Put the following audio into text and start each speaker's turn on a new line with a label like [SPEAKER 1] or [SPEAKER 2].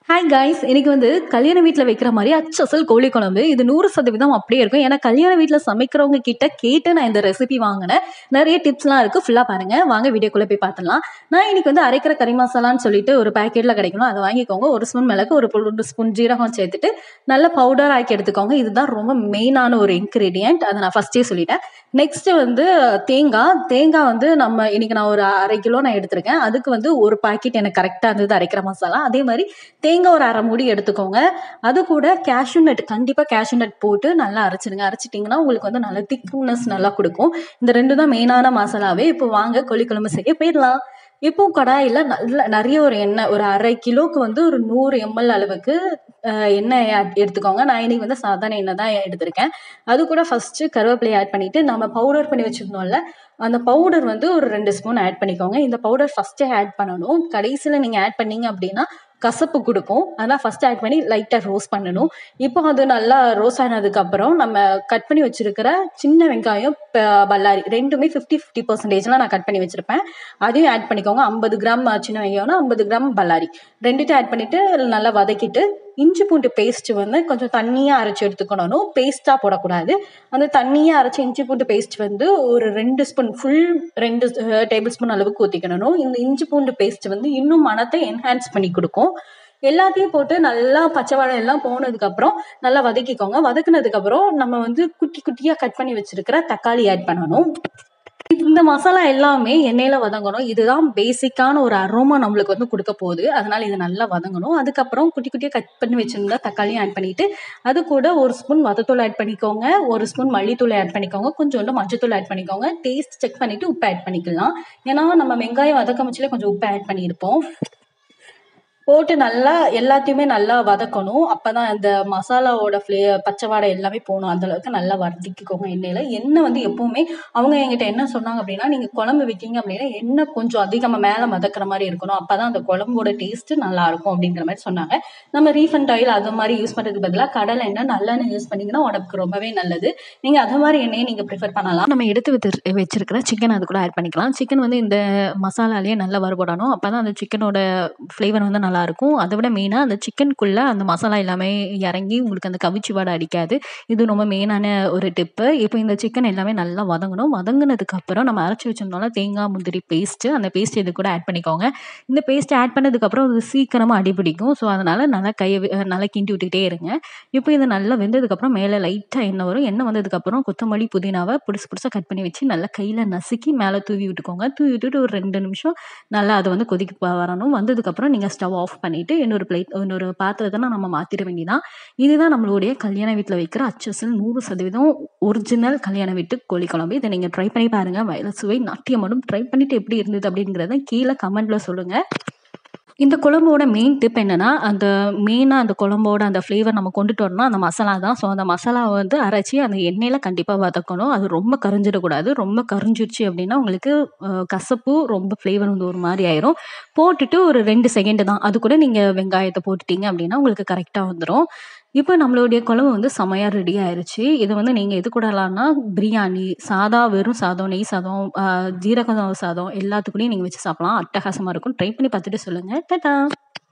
[SPEAKER 1] hi guys இன்னைக்கு வந்து கல்யாண வீட்டில் வைக்கிற மாதிரி அச்சசல் கோழி குழம்பு இது நூறு சதவீதம் அப்படியே இருக்கும் ஏன்னா கல்யாண வீட்டில் சமைக்கிறவங்க கிட்ட கேட்டு நான் இந்த ரெசிபி வாங்கினேன் நிறைய டிப்ஸ்லாம் இருக்குது ஃபுல்லாக பாருங்கள் வாங்க வீடியோக்குள்ளே போய் பார்த்துடலாம் நான் இன்னைக்கு வந்து அரைக்கிற கறி மசாலான்னு சொல்லிட்டு ஒரு பேக்கெட்டில் கிடைக்கணும் அதை வாங்கிக்கோங்க ஒரு ஸ்பூன் மிளகு ஒரு ஒரு ஸ்பூன் ஜீரகம் சேர்த்துட்டு நல்ல பவுடர் ஆக்கி எடுத்துக்கோங்க இதுதான் ரொம்ப மெயினான ஒரு இன்க்ரீடியன்ட் அதை நான் ஃபஸ்ட்டே சொல்லிட்டேன் நெக்ஸ்ட் வந்து தேங்காய் தேங்காய் வந்து நம்ம இன்னைக்கு நான் ஒரு அரை கிலோ நான் எடுத்திருக்கேன் அதுக்கு வந்து ஒரு பாக்கெட் எனக்கு கரெக்டாக இருந்தது அரைக்கிற மசாலா அதே மாதிரி தேங்காய் ஒரு அரை மூடி எடுத்துக்கோங்க அது கூட கேஷ்யூ நட் கண்டிப்பாக கேஷ்யூ நட் போட்டு நல்லா அரைச்சிடுங்க அரைச்சிட்டிங்கன்னா உங்களுக்கு வந்து நல்ல திக்னஸ் நல்லா கொடுக்கும் இந்த ரெண்டு தான் மெயினான மசாலாவே இப்போ வாங்க கோழிக்குழம்பு செய்ய போயிடலாம் இப்போ கடாயில் நல்ல நிறைய ஒரு எண்ணெய் ஒரு அரை கிலோவுக்கு வந்து ஒரு நூறு எம்எல் அளவுக்கு அஹ், எண்ணெய் add எடுத்துக்கோங்க நான் இன்னைக்கு வந்து சாதாரண எண்ணெய் தான் எடுத்திருக்கேன் அது கூட ஃபஸ்ட்டு கருவேப்பிலை ஆட் பண்ணிவிட்டு நம்ம பவுடர் பண்ணி வச்சுருந்தோம்ல அந்த பவுடர் வந்து ஒரு ரெண்டு ஸ்பூன் ஆட் பண்ணிக்கோங்க இந்த பவுடர் ஃபஸ்ட்டே ஆட் பண்ணணும் கடைசியில் நீங்கள் ஆட் பண்ணீங்க அப்படின்னா கசப்பு கொடுக்கும் அதனால் ஃபஸ்ட் ஆட் பண்ணி லைட்டாக ரோஸ்ட் பண்ணணும் இப்போ அது நல்லா ரோஸ்ட் ஆனதுக்கப்புறம் நம்ம கட் பண்ணி வச்சிருக்கிற சின்ன வெங்காயம் ப- பல்லாரி ரெண்டுமே ஃபிஃப்டி ஃபிஃப்டி பர்சன்டேஜ்லாம் நான் கட் பண்ணி வச்சுருப்பேன் அதையும் ஆட் பண்ணிக்கோங்க ஐம்பது கிராம் சின்ன வெங்காயம்னா ஐம்பது கிராம் பல்லாரி ரெண்டுத்தையும் ஆட் பண்ணிவிட்டு நல்லா வதக்கிட்டு இஞ்சி பூண்டு பேஸ்ட் வந்து கொஞ்சம் தண்ணியாக அரைச்சி எடுத்துக்கணும் பேஸ்ட்டாக போடக்கூடாது அந்த தண்ணியாக அரைச்சி இஞ்சி பூண்டு பேஸ்ட் வந்து ஒரு ரெண்டு ஸ்பூன் ஃபுல் ரெண்டு டேபிள் ஸ்பூன் அளவுக்கு ஊற்றிக்கணும் இந்த இஞ்சி பூண்டு பேஸ்ட் வந்து இன்னும் மனத்தை என்ஹான்ஸ் பண்ணி கொடுக்கும் எல்லாத்தையும் போட்டு நல்லா பச்சை வாழை எல்லாம் போனதுக்கப்புறம் நல்லா வதக்கிக்கோங்க வதக்குனதுக்கப்புறம் நம்ம வந்து குட்டி குட்டியாக கட் பண்ணி வச்சிருக்கிற தக்காளி ஆட் பண்ணணும் இந்த மசாலா எல்லாமே எண்ணெயில் வதங்கணும் இதுதான் பேசிக்கான ஒரு அரோமா நம்மளுக்கு வந்து கொடுக்க போகுது அதனால இது நல்லா வதங்கணும் அதுக்கப்புறம் குட்டி குட்டியாக கட் பண்ணி வச்சிருந்தா தக்காளியும் ஆட் பண்ணிட்டு அது கூட ஒரு ஸ்பூன் வதத்தூள் ஆட் பண்ணிக்கோங்க ஒரு ஸ்பூன் மல்லித்தூள் ஆட் பண்ணிக்கோங்க கொஞ்சோண்டு மஞ்சத்தூள் ஆட் பண்ணிக்கோங்க டேஸ்ட் செக் பண்ணிட்டு உப்பு ஆட் பண்ணிக்கலாம் ஏன்னா நம்ம வெங்காயம் வதக்கமிச்சிலே கொஞ்சம் உப்பு ஆட் பண்ணியிருப்போம் போட்டு நல்லா எல்லாத்தையுமே நல்லா வதக்கணும் அப்பதான் அந்த மசாலாவோட ஃப்ளே பச்சை வாடை எல்லாமே போகணும் அந்த அளவுக்கு நல்லா வதக்கிக்கோங்க எண்ணெயில் எண்ணெய் வந்து எப்பவுமே அவங்க என்கிட்ட என்ன சொன்னாங்க அப்படின்னா நீங்கள் குழம்பு வைக்கீங்க அப்படின்னா எண்ணெய் கொஞ்சம் அதிகமாக மேலே மதக்கிற மாதிரி இருக்கணும் அப்பதான் அந்த குழம்போட டேஸ்ட்டு நல்லா இருக்கும் அப்படிங்கிற மாதிரி சொன்னாங்க நம்ம ரீஃபண்ட் ஆயில் அது மாதிரி யூஸ் பண்ணுறதுக்கு பதிலாக கடலை எண்ணெய் நல்லெண்ணெய் யூஸ் பண்ணிங்கன்னா உடம்புக்கு ரொம்பவே நல்லது நீங்கள் அது மாதிரி எண்ணெயை நீங்கள் ப்ரிஃபர் பண்ணலாம் நம்ம எடுத்து வச்சு வச்சிருக்கிற சிக்கன் அது கூட ஆட் பண்ணிக்கலாம் சிக்கன் வந்து இந்த மசாலாலேயே நல்லா வறுபடணும் அப்போ தான் அந்த சிக்கனோட ஃப்ளேவர் வந்து நல்லா இருக்கும் அதை விட மெயினாக அந்த சிக்கனுக்குள்ளே அந்த மசாலா எல்லாமே இறங்கி உங்களுக்கு அந்த கவிச்சி வாடை அடிக்காது இது ரொம்ப மெயினான ஒரு டிப்பு இப்போ இந்த சிக்கன் எல்லாமே நல்லா வதங்கணும் வதங்கினதுக்கப்புறம் நம்ம அரைச்சி வச்சிருந்தோம்ல தேங்காய் முந்திரி பேஸ்ட்டு அந்த பேஸ்ட் இது கூட ஆட் பண்ணிக்கோங்க இந்த பேஸ்ட் ஆட் பண்ணதுக்கப்புறம் அது சீக்கிரமாக அடிபிடிக்கும் ஸோ அதனால் நல்லா கையை வி- நல்லா கிண்டி விட்டுக்கிட்டே இருங்க இப்போ இது நல்லா வெந்ததுக்கப்புறம் மேலே லைட்டாக எண்ணெய் வரும் எண்ணெய் வந்ததுக்கப்புறம் கொத்தமல்லி புதினாவை புதுசு புதுசாக கட் பண்ணி வச்சு நல்லா கையில் நசுக்கி மேலே தூவி விட்டுக்கோங்க தூவி விட்டுட்டு ஒரு ரெண்டு நிமிஷம் நல்லா அதை வந்து கொதிக்க ப- வரணும் வந்ததுக்கப்புறம் நீங்கள் ஸ்டவ் ஆஃப் பண்ணிவிட்டு இன்னொரு பிளேட் இன்னொரு பாத்திரத்தை நம்ம மாற்றிட வேண்டியதான் இதுதான் நம்மளுடைய கல்யாண வீட்டில் வைக்கிற அச்சசல் நூறு சதவீதம் ஒரிஜினல் கல்யாண வீட்டு கோழி குழம்பு இதை நீங்கள் ட்ரை பண்ணி பாருங்கள் வயல சுவை நாட்டியமடும் ட்ரை பண்ணிட்டு எப்படி இருந்தது அப்படிங்கிறத கீழே கமெண்ட்டில் சொல்லுங்கள் இந்த குழம்போட மெயின் டிப் என்னன்னா அந்த மெயினாக அந்த குழம்போட அந்த ஃப்ளேவர் நம்ம கொண்டுட்டு வரணும் அந்த மசாலா தான் ஸோ அந்த மசாலாவை வந்து அரைச்சி அந்த எண்ணெயில் கண்டிப்பாக வதக்கணும் அது ரொம்ப கரிஞ்சிடக்கூடாது ரொம்ப கரிஞ்சிருச்சு அப்படின்னா உங்களுக்கு அஹ், கசப்பு ரொம்ப ஃப்ளேவர் வந்து ஒரு மாதிரி ஆயிரும் போட்டுட்டு ஒரு ரெண்டு செகண்டு தான் அது கூட நீங்கள் வெங்காயத்தை போட்டுட்டீங்க அப்படின்னா உங்களுக்கு கரெக்டாக வந்துடும் இப்போ நம்மளுடைய குழம்பு வந்து செமையாக ரெடி ஆயிருச்சு இது வந்து நீங்கள் எது கூடலாம்னா பிரியாணி சாதா வெறும் சாதம் நெய் சாதம் ஆஹ், ஜீரக சாதம் எல்லாத்துக்கூடயும் நீங்கள் வச்சு சாப்பிடலாம் அட்டகாசமாக இருக்கும் ட்ரை பண்ணி பார்த்துட்டு சொல்லுங்கள் டாடா